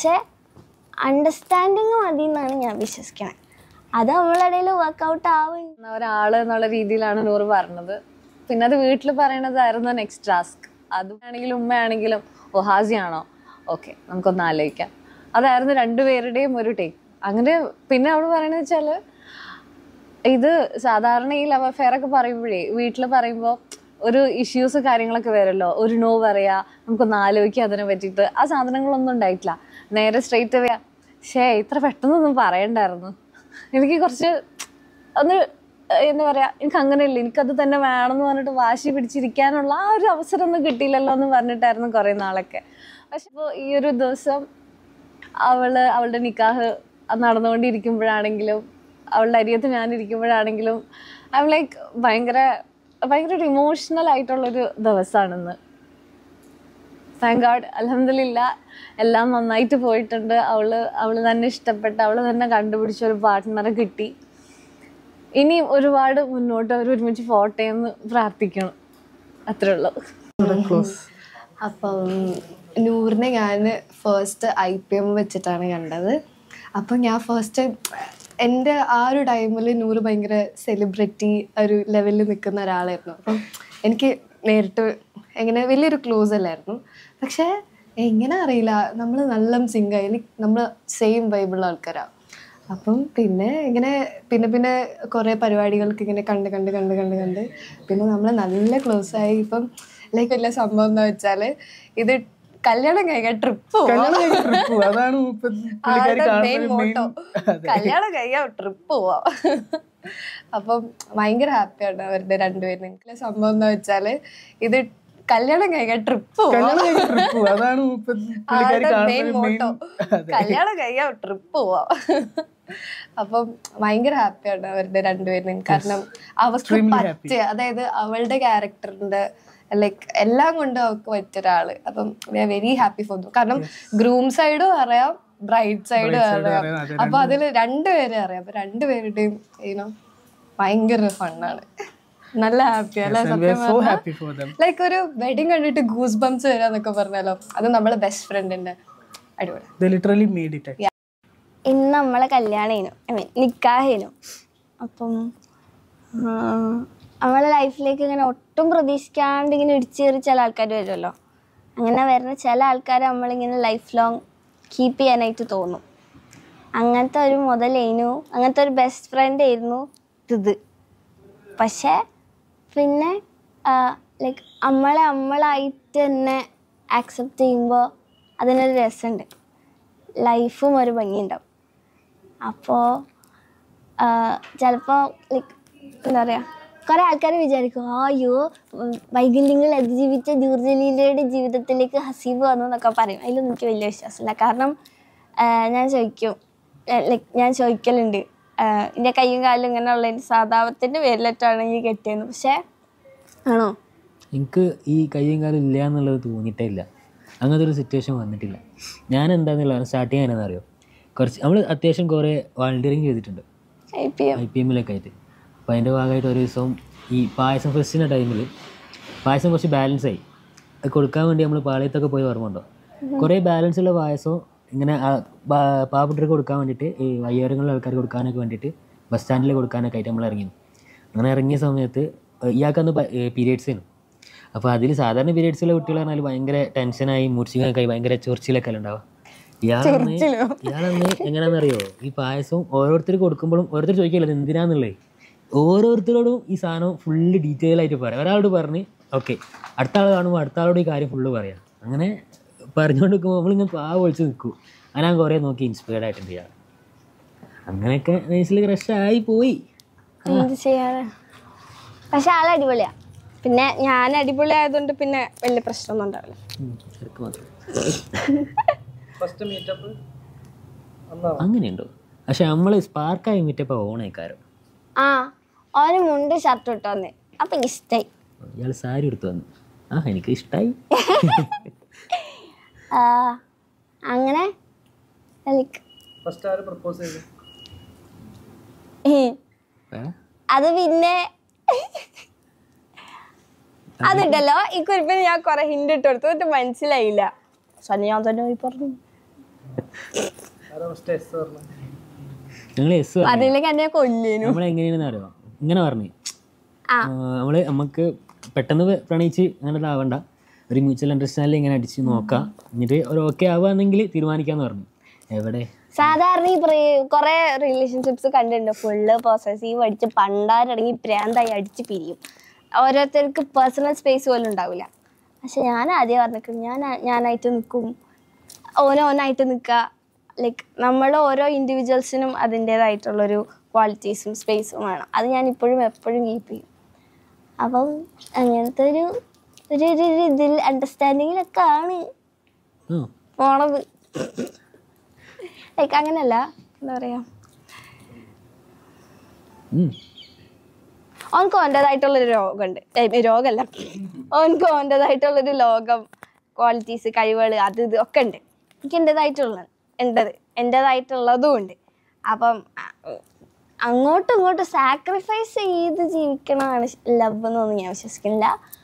പക്ഷേ അണ്ടർസ്റ്റാൻഡിങ് മതി എന്നാണ് ഞാൻ വിശ്വസിക്കുന്നത് അത് നമ്മളുടെ ഇടയിൽ വർക്കൗട്ട് ആവും ഒരാള് എന്നുള്ള രീതിയിലാണ് നൂറ് പറഞ്ഞത് പിന്നെ അത് വീട്ടിൽ പറയണതായിരുന്നു നെക്സ്റ്റ് ടാസ്ക് അതുമാണെങ്കിലും ഉമ്മയാണെങ്കിലും ഓ ഹാസിയാണോ ഓക്കെ നമുക്കൊന്ന് ആലോചിക്കാം അതായിരുന്നു രണ്ടുപേരുടെയും ഒരു ടേക്ക് അങ്ങനെ പിന്നെ അവള് പറയണത് വെച്ചാല് ഇത് സാധാരണ ഈ ലവ് അഫെയർ ഒക്കെ പറയുമ്പോഴേ വീട്ടിൽ പറയുമ്പോൾ ഒരു ഇഷ്യൂസ് കാര്യങ്ങളൊക്കെ വരുമല്ലോ ഒരു നോ പറയാ നമുക്കൊന്ന് ആലോചിക്കാം അതിനെ പറ്റിയിട്ട് ആ സാധനങ്ങളൊന്നും ഉണ്ടായിട്ടില്ല നേരെ സ്ട്രെയിറ്റ് അവേ ഷേ ഇത്ര പെട്ടെന്നൊന്നും പറയണ്ടായിരുന്നു എനിക്ക് കുറച്ച് ഒന്ന് ഏഹ് എന്താ പറയാ എനിക്ക് അങ്ങനെയല്ല എനിക്കത് തന്നെ വേണമെന്ന് പറഞ്ഞിട്ട് വാശി പിടിച്ചിരിക്കാനുള്ള ആ ഒരു അവസരം ഒന്നും കിട്ടിയില്ലല്ലോ എന്ന് പറഞ്ഞിട്ടായിരുന്നു കുറേ നാളൊക്കെ പക്ഷെ ഇപ്പോൾ ഈ ഒരു ദിവസം അവള് അവളുടെ നിക്കാഹ് നടന്നുകൊണ്ടിരിക്കുമ്പോഴാണെങ്കിലും അവളുടെ അരിയത്ത് ഞാൻ ഇരിക്കുമ്പോഴാണെങ്കിലും ഐ എം ലൈക്ക് ഭയങ്കര ഭയങ്കര ഒരു ഇമോഷണൽ ആയിട്ടുള്ളൊരു ദിവസമാണിന്ന് താങ്ക് ഗാഡ് അലഹമില്ല എല്ലാം നന്നായിട്ട് പോയിട്ടുണ്ട് അവള് അവള് തന്നെ ഇഷ്ടപ്പെട്ട അവള് തന്നെ കണ്ടുപിടിച്ച ഒരു പാർട്ട്ണറെ കിട്ടി ഇനിയും ഒരുപാട് മുന്നോട്ട് അവർ ഒരുമിച്ച് പോട്ടെ എന്ന് പ്രാർത്ഥിക്കണം അത്രേ ഉള്ളൂ ക്ലോസ് അപ്പം നൂറിനെ ഞാൻ ഫസ്റ്റ് ഐ പി എം വെച്ചിട്ടാണ് കണ്ടത് അപ്പം ഞാൻ ഫസ്റ്റ് എൻ്റെ ആ ഒരു ടൈമിൽ നൂറ് ഭയങ്കര സെലിബ്രിറ്റി ഒരു ലെവലിൽ നിൽക്കുന്ന ഒരാളായിരുന്നു അപ്പം എനിക്ക് നേരിട്ട് എങ്ങനെ വലിയൊരു ക്ലോസ് അല്ലായിരുന്നു പക്ഷേ എങ്ങനെ അറിയില്ല നമ്മൾ നല്ല സിംഗായി നമ്മൾ സെയിം വൈബിളുള്ള ആൾക്കാരാണ് അപ്പം പിന്നെ ഇങ്ങനെ പിന്നെ പിന്നെ കുറേ പരിപാടികൾക്ക് ഇങ്ങനെ കണ്ട് കണ്ട് കണ്ട് കണ്ട് കണ്ട് പിന്നെ നമ്മൾ നല്ല ക്ലോസ് ആയി ഇപ്പം ലൈക്ക് വലിയ സംഭവം എന്താ വെച്ചാൽ ഇത് കല്യാണം കഴിക്കാൻ ട്രിപ്പ് കല്യാണം കഴിഞ്ഞ trip പോവാ. അതാണ് ഇപ്പൊ പുള്ളിക്കാരി മെയിൻ കാണുന്ന മോട്ടോ main- കല്യാണം കഴിക്കാൻ ട്രിപ്പ് പോവാം അപ്പം ഭയങ്കര ഹാപ്പിയാണ് അവരുടെ രണ്ടുപേരും എനിക്കുള്ള സംഭവം എന്താ വെച്ചാല് ഇത് കല്യാണം കഴിക്കാൻ ട്രിപ്പ് കല്യാണം കഴിഞ്ഞ trip പോവാ. അതാണ് ഇപ്പൊ പുള്ളിക്കാരി മെയിൻ കാണുന്ന മോട്ടോ main- കല്യാണം കഴിക്കാൻ ട്രിപ്പ് പോവാം അപ്പം ഭയങ്കര ഹാപ്പിയാണ് അവരുടെ രണ്ടുപേരും കാരണം അവർക്ക് Extremely happy. പറ്റിയ അതായത് അവളുടെ ക്യാരക്ടറിന്റെ ലൈക്ക് എല്ലാം കൊണ്ടും അവർക്ക് പറ്റിയ ഒരാള് അപ്പം we are very happy for കാരണം ഗ്രൂം സൈഡും അറിയാം ബ്രൈറ്റ് സൈഡും Bride side അറിയാം അറിയാം, അതെ, അപ്പൊ അതിൽ രണ്ടുപേരെ അറിയാം അപ്പൊ രണ്ടുപേരുടെയും യൂനോ ഭയങ്കര ഫണ്ണാണ് നല്ല ഹാപ്പി അല്ലെ And we are so happy for them. Like ഒരു വെഡിങ് കണ്ടിട്ട് ഗൂസ് ബംസ് വരാന്നൊക്കെ പറഞ്ഞാലോ അത് നമ്മളെ ബെസ്റ്റ് ഫ്രണ്ടിന്റെ അടിപൊളി They literally made it. actually. ഇന്ന് നമ്മളെ കല്യാണേനു ഐ മീൻ നിക്കാഹേനു അപ്പം ആ, നമ്മളെ ലൈഫിലേക്ക് ഇങ്ങനെ ഒട്ടും പ്രതീക്ഷിക്കാണ്ട് ഇങ്ങനെ ഇടിച്ചേറി ചില ആൾക്കാർ വരുമല്ലോ അങ്ങനെ വരുന്ന ചില ആൾക്കാരെ നമ്മളിങ്ങനെ ലൈഫ് ലോങ് കീപ്പ് ചെയ്യാനായിട്ട് തോന്നും അങ്ങനത്തെ ഒരു മുതലേനു അങ്ങനത്തെ ഒരു ബെസ്റ്റ് ഫ്രണ്ട് ആയിരുന്നു ഇത് പക്ഷേ പിന്നെ ലൈക്ക് നമ്മളെ നമ്മളായിട്ട് തന്നെ ആക്സെപ്റ്റ് ചെയ്യുമ്പോൾ അതിനൊരു രസമുണ്ട് ലൈഫും ഒരു ഭംഗിയുണ്ടാവും അപ്പോൾ ചിലപ്പോൾ ലൈക്ക് എന്താ പറയുക കുറേ ആൾക്കാർ വിചാരിക്കും "ആ, അയ്യോ ഉം, വൈകല്യങ്ങൾ അതിജീവിച്ച ജൂർജലീലയുടെ ജീവിതത്തിലേക്ക് ഹസീബ് വന്നു എന്നൊക്കെ പറയും അതിലൊന്നും എനിക്ക് വലിയ വിശ്വാസമില്ല കാരണം ആ, ഞാൻ ചോദിക്കും ലൈക്ക് ഞാൻ ചോദിക്കലുണ്ട് ആ, എൻ്റെ കയ്യും കാലും ഇങ്ങനെ ഉള്ള സാധാപത്തിൻ്റെ പേരിലിട്ടാണ് ഈ കെട്ടിയെന്ന് പക്ഷേ ആണോ എനിക്ക് ഈ കയ്യും കാലും ഇല്ല എന്നുള്ളത് തോന്നിയിട്ടേ ഇല്ല അങ്ങനത്തെ ഒരു സിറ്റുവേഷൻ വന്നിട്ടില്ല ഞാൻ എന്താണെന്നുള്ള സ്റ്റാർട്ട് ചെയ്യാനെന്ന് അറിയോ കുറച്ച് നമ്മൾ അത്യാവശ്യം കുറേ വാളണ്ടിയറിങ് ചെയ്തിട്ടുണ്ട് I P M I P എമ്മിലൊക്കെ ആയിട്ട് അപ്പോൾ അതിൻ്റെ ഭാഗമായിട്ട് ഒരു ദിവസം ഈ പായസം ഫെസ്റ്റിൻ്റെ ടൈമിൽ പായസം കുറച്ച് ബാലൻസ് ആയി അത് കൊടുക്കാൻ വേണ്ടി നമ്മൾ പാളയത്തൊക്കെ പോയി ഓർമ്മയുണ്ടോ കുറേ ബാലൻസ് ഉള്ള പായസം ഇങ്ങനെ ആ പാ- പാവപ്പെട്ടവർക്ക് കൊടുക്കാൻ വേണ്ടിയിട്ട് ഈ വയ്യാരങ്ങളിലെ ആൾക്കാർക്ക് കൊടുക്കാനൊക്കെ വേണ്ടിയിട്ട് ബസ് സ്റ്റാൻഡിൽ കൊടുക്കാനൊക്കെ ആയിട്ട് നമ്മൾ ഇറങ്ങി അങ്ങനെ ഇറങ്ങിയ സമയത്ത് ഇയാൾക്കന്ന് പീരിയഡ്സ് ആയിരുന്നു അപ്പോൾ അതിൽ സാധാരണ പീരിയഡ്സിലെ കുട്ടികൾ പറഞ്ഞാൽ ഭയങ്കര ടെൻഷനായി മുറിച്ചിങ്ങൊക്കെ ആയി ഭയങ്കര ചൊറിച്ചിലൊക്കെ അല്ല ഉണ്ടാവുക ഇയാളന്ന് ഇയാളന്ന് എങ്ങനെയാണെന്നറിയോ ഈ പായസം ഓരോരുത്തർ കൊടുക്കുമ്പോഴും ഓരോരുത്തർ ചോദിക്കില്ല ഇത് എന്തിനാന്നുള്ളത് ഓരോരുത്തരോടും ഈ സാധനം ഫുള്ള് ഡീറ്റെയിൽ ആയിട്ട് പറയാം ഒരാളോട് പറഞ്ഞ് ഓക്കെ അടുത്ത ആൾ കാണുമ്പോൾ അടുത്ത ആളോട് ഈ കാര്യം ഫുള്ള് പറയാം അങ്ങനെ പറഞ്ഞുകൊണ്ട് നിൽക്കുമ്പോൾ നമ്മളിങ്ങനെ പാ ഒളിച്ച് നിൽക്കും അങ്ങനെ ഞാൻ കുറേ നോക്കി ഇൻസ്പയർഡ് ആയിട്ടുണ്ട് ഇയാൾ അങ്ങനെയൊക്കെ നൈസിൽ ക്രഷ് ആയി പോയി എന്ത് ചെയ്യാനാ പക്ഷെ ആൾ അടിപൊളിയാ പിന്നെ ഞാൻ അടിപൊളി ആയതുകൊണ്ട് പിന്നെ വലിയ പ്രശ്നമൊന്നും ഉണ്ടാവില്ല ഉം, ചെറുക്ക് മാത്രം ഫസ്റ്റ് മീറ്റപ്പ് അങ്ങനെയുണ്ടോ പക്ഷെ നമ്മൾ സ്പാർക്കായി മീറ്റപ്പോൾ ഓണേക്കാരോ ആ ഓന് മുണ്ട് ഷർട്ട് ഇട്ട് വന്ന് അപ്പൊ ഇഷ്ടായി ഇയാൾ സാരി എടുത്തു വന്നു ആ എനിക്ക് ഇഷ്ടമായി ആ, അങ്ങനെ like, ഫസ്റ്റ് ആര് പ്രപ്പോസ് ചെയ്തു ഉം. അത് പിന്നെ അതുണ്ടല്ലോ ഈ കുറിപ്പിന് ഞാൻ കുറെ ഹിന്റ് ഇട്ട് കൊടുത്തു എന്നിട്ട് മനസ്സിലായില്ല സനി ഞാൻ തന്നെ പോയി പറഞ്ഞു ആരാ ഫസ്റ്റ് എസ് പറഞ്ഞത് ഞങ്ങൾ എസ് അതിലേക്ക് എന്നെ കൊല്ലേനു നമ്മളെങ്ങനെയാണെന്ന് അറിയോ ഇങ്ങനെ പറഞ്ഞു ആ. നമ്മൾ നമുക്ക് പെട്ടെന്ന് പ്രണയിച്ച് അങ്ങനെ ഇതാവണ്ട ഒരു മ്യൂച്വൽ അണ്ടർസ്റ്റാൻഡിൽ ഇങ്ങനെ അടിച്ച് നോക്കാം എന്നിട്ട് ഒരു ഓക്കെ ആവുകയാണെങ്കിൽ തീരുമാനിക്കാന്ന് പറഞ്ഞു എവിടെ സാധാരണ ഈ പ്രി- കുറെ റിലേഷൻഷിപ്സ് കണ്ടിട്ടുണ്ട് ഫുള്ള് പോസസീവ് അടിച്ച് പണ്ടാരടങ്ങി പ്രാന്തായി അടിച്ച് പിരിയും ഓരോരുത്തർക്ക് പേഴ്സണൽ സ്പേസ് പോലും ഉണ്ടാവില്ല പക്ഷെ ഞാൻ ആദ്യം പറഞ്ഞിട്ട് ഞാൻ ഞാനായിട്ട് നിൽക്കും ഓനോനായിട്ട് നിൽക്കുക ലൈക്ക് നമ്മൾ ഓരോ ഇൻഡിവിജ്വൽസിനും അതിൻ്റേതായിട്ടുള്ളൊരു ക്വാളിറ്റീസും സ്പേസും വേണം അത് ഞാൻ ഇപ്പോഴും എപ്പോഴും കീപ്പ് ചെയ്യും അപ്പം അങ്ങനത്തെ ഒരു ഒരു ഒരു ഒരു ഇതിൽ അണ്ടർസ്റ്റാൻഡിങ്ങിലൊക്കെ ആണ് ആ പോണത് ലൈക്ക് അങ്ങനല്ല എന്താ പറയാ ഉം. ഓൻക്ക് ഓൻ്റെതായിട്ടുള്ളൊരു രോഗമുണ്ട് ഏയ് രോഗമല്ല ഓൻക്ക് ഓൻ്റെതായിട്ടുള്ളൊരു ലോകം ക്വാളിറ്റീസ് കഴിവുകൾ അത് ഇത് ഒക്കെ ഉണ്ട് എനിക്ക് എൻ്റെതായിട്ടുള്ള എൻ്റെത് എൻ്റെതായിട്ടുള്ളതും ഉണ്ട് അപ്പം അ- അങ്ങോട്ടും ഇങ്ങോട്ടും സാക്രിഫൈസ് ചെയ്ത് ജീവിക്കണമാണ് ലവ് എന്നൊന്നും ഞാൻ വിശ്വസിക്കുന്നില്ല